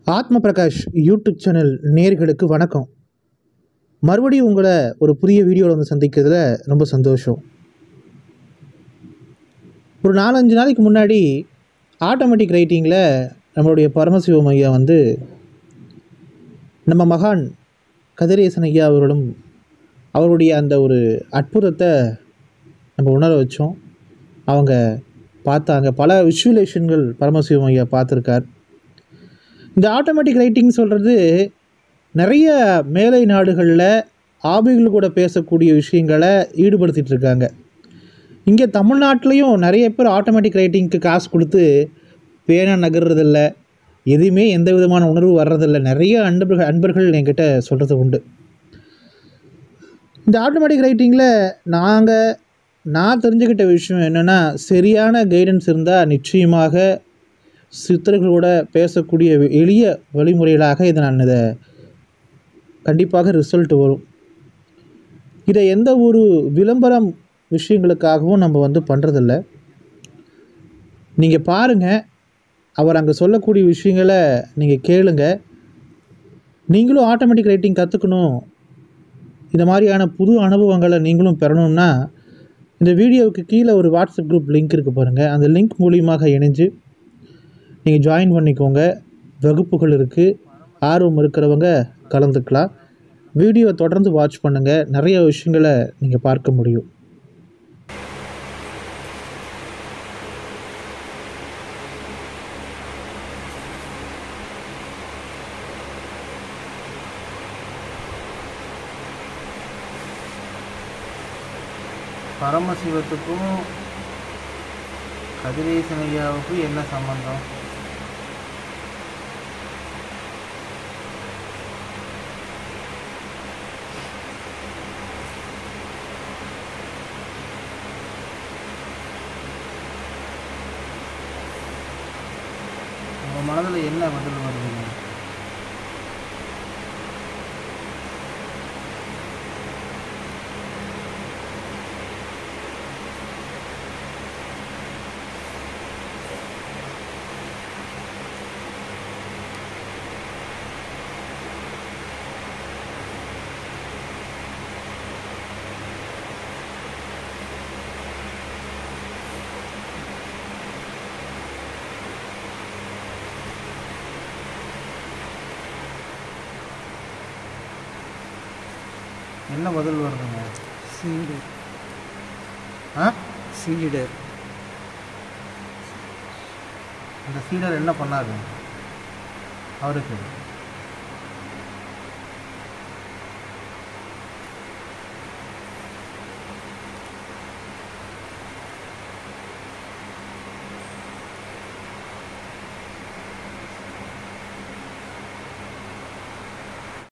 ஆத்ம Prakash YouTube channel நேர்களுக்கு வணக்கம் மறுபடியும் உங்களை ஒரு புதிய வீடியோவில் வந்து சந்திக்கிறதுல ரொம்ப சந்தோஷம் ஒரு நாலஞ்சு நாளைக்கு முன்னாடி ஆட்டோமேட்டிக் ரைட்டிங்கில் நம்மளுடைய பரமசிவம் ஐயா வந்து நம்ம மகான் கதிரேசன் ஐயா அவர்களும் அவருடைய அந்த ஒரு அற்புதத்தை நம்ம உணர வச்சோம் அவங்க பார்த்தாங்க பல விஷுவலேஷன்கள் பரமசிவம் ஐயா பார்த்துருக்கார் இந்த ஆட்டோமேட்டிக் ரைட்டிங் சொல்கிறது நிறைய மேலை நாடுகளில் ஆபிகள் கூட பேசக்கூடிய விஷயங்களை ஈடுபடுத்திட்டு இருக்காங்க இங்கே தமிழ்நாட்டிலையும் நிறைய பேர் ஆட்டோமேட்டிக் ரைட்டிங்க்கு காசு கொடுத்து பேனா நகர்றதில்ல எதுவுமே எந்த விதமான உணர்வு வர்றதில்ல நிறைய அன்பர்கள் அன்பர்கள் என்கிட்ட சொல்கிறது உண்டு இந்த ஆட்டோமேட்டிக் ரைட்டிங்கில் நாங்கள் நான் தெரிஞ்சுக்கிட்ட விஷயம் என்னென்னா சரியான கைடன்ஸ் இருந்தால் நிச்சயமாக சித்தர்களோட பேசக்கூடிய எளிய வழிமுறைகளாக இதை நான் இதை கண்டிப்பாக ரிசல்ட் வரும் இதை எந்த ஒரு விளம்பரம் விஷயங்களுக்காகவும் நம்ம வந்து பண்ணுறதில்ல நீங்கள் பாருங்கள் அவர் அங்கே சொல்லக்கூடிய விஷயங்களை நீங்கள் கேளுங்க நீங்களும் ஆட்டோமேட்டிக் ரைட்டிங் கற்றுக்கணும் இந்த மாதிரியான புது அனுபவங்களை நீங்களும் பெறணும்னா இந்த வீடியோவுக்கு கீழே ஒரு வாட்ஸ்அப் குரூப் லிங்க் இருக்குது பாருங்கள் அந்த லிங்க் மூலியமாக இணைஞ்சு நீங்கள் ஜாயின் பண்ணிக்கோங்க வகுப்புகள் இருக்குது ஆர்வம் இருக்கிறவங்க கலந்துக்கலாம் வீடியோ தொடர்ந்து வாட்ச் பண்ணுங்கள் நிறைய விஷயங்களை நீங்கள் பார்க்க முடியும் பரமசிவத்துக்கும் கதிரேசன் ஐயாவுக்கும் என்ன சம்பந்தம் உங்க மனதில் என்ன பதில் வருதுங்க என்ன பதில் வருதுங்க சீடு ஆ சீடு அந்த சீடர் என்ன பண்ணாரு அவருக்கு